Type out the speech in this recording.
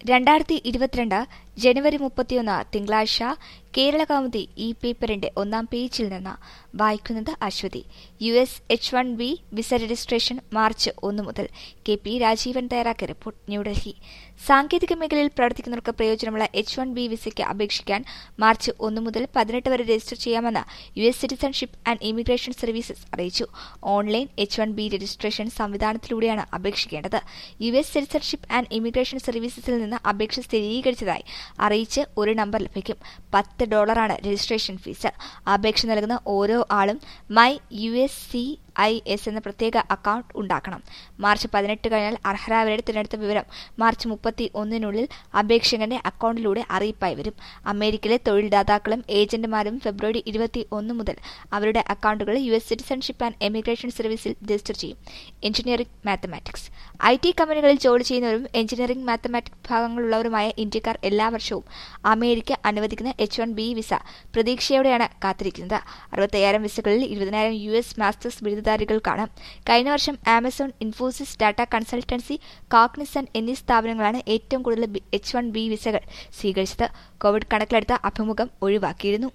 രണ്ടായിരത്തി ഇരുപത്തിരണ്ട് ജനുവരി മുപ്പത്തിയൊന്ന് തിങ്കളാഴ്ച കേരള കൗമുദി ഈ പേപ്പറിന്റെ ഒന്നാം പേജിൽ നിന്ന് വായിക്കുന്നത് Aswathi U S H one B visa registration March ഒന്ന് മുതൽ കെ പി രാജീവൻ തയ്യാറാക്കിയ റിപ്പോർട്ട് ന്യൂഡൽഹി സാങ്കേതിക മേഖലയിൽ പ്രവർത്തിക്കുന്നവർക്ക് പ്രയോജനമുള്ള എച്ച് വൺ ബി വിസയ്ക്ക് അപേക്ഷിക്കാൻ മാർച്ച് ഒന്ന് മുതൽ പതിനെട്ട് വരെ രജിസ്റ്റർ ചെയ്യാമെന്ന് U S citizenship and immigration services അറിയിച്ചു online H one B registration സംവിധാനത്തിലൂടെയാണ് അപേക്ഷിക്കേണ്ടത് U S citizenship and immigration സർവീസസിൽ നിന്ന് അപേക്ഷ സ്ഥിരീകരിച്ചതായി അറിയിച്ച് ഒരു നമ്പർ ലഭിക്കും പത്ത് ഡോളറാണ് രജിസ്ട്രേഷൻ ഫീസ് അപേക്ഷ നൽകുന്ന ഓരോ ആളും my U S C I S എന്ന പ്രത്യേക അക്കൗണ്ട് ഉണ്ടാക്കണം മാർച്ച് പതിനെട്ട് കഴിഞ്ഞാൽ അർഹരായവരുടെ തിരഞ്ഞെടുത്ത വിവരം മാർച്ച് മുപ്പത്തി ഒന്നിനുള്ളിൽ അപേക്ഷകന്റെ അക്കൗണ്ടിലൂടെ അറിയിപ്പായി വരും അമേരിക്കയിലെ തൊഴിൽദാതാക്കളും ഏജന്റുമാരും ഫെബ്രുവരി ഇരുപത്തി ഒന്ന് മുതൽ അവരുടെ അക്കൗണ്ടുകൾ U S citizenship and emigration സർവീസിൽ രജിസ്റ്റർ ചെയ്യും എഞ്ചിനീയറിംഗ് മാത്തമാറ്റിക്സ് ഐ ടി കമ്പനികളിൽ ജോലി ചെയ്യുന്നവരും എഞ്ചിനീയറിംഗ് മാത്തമാറ്റിക്സ് വിഭാഗങ്ങളുള്ളവരുമായ ഇന്ത്യക്കാർ എല്ലാ വർഷവും അമേരിക്ക അനുവദിക്കുന്ന എച്ച് വൺ ബി വിസ പ്രതീക്ഷയോടെയാണ് കാത്തിരിക്കുന്നത് അറുപത്തയ്യായിരം വിസകളിൽ ഇരുപതിനായിരം യു എസ് മാസ്റ്റേഴ്സ് ബിരുദധാരികൾക്കാണ് കഴിഞ്ഞ വർഷം Amazon Infosys data consultancy Cognizant എന്നീ സ്ഥാപനങ്ങളാണ് ഏറ്റവും കൂടുതൽ എച്ച് വൺ ബി വിസകൾ സ്വീകരിച്ചത് കോവിഡ് കണക്കിലെടുത്ത അഭിമുഖം ഒഴിവാക്കിയിരുന്നു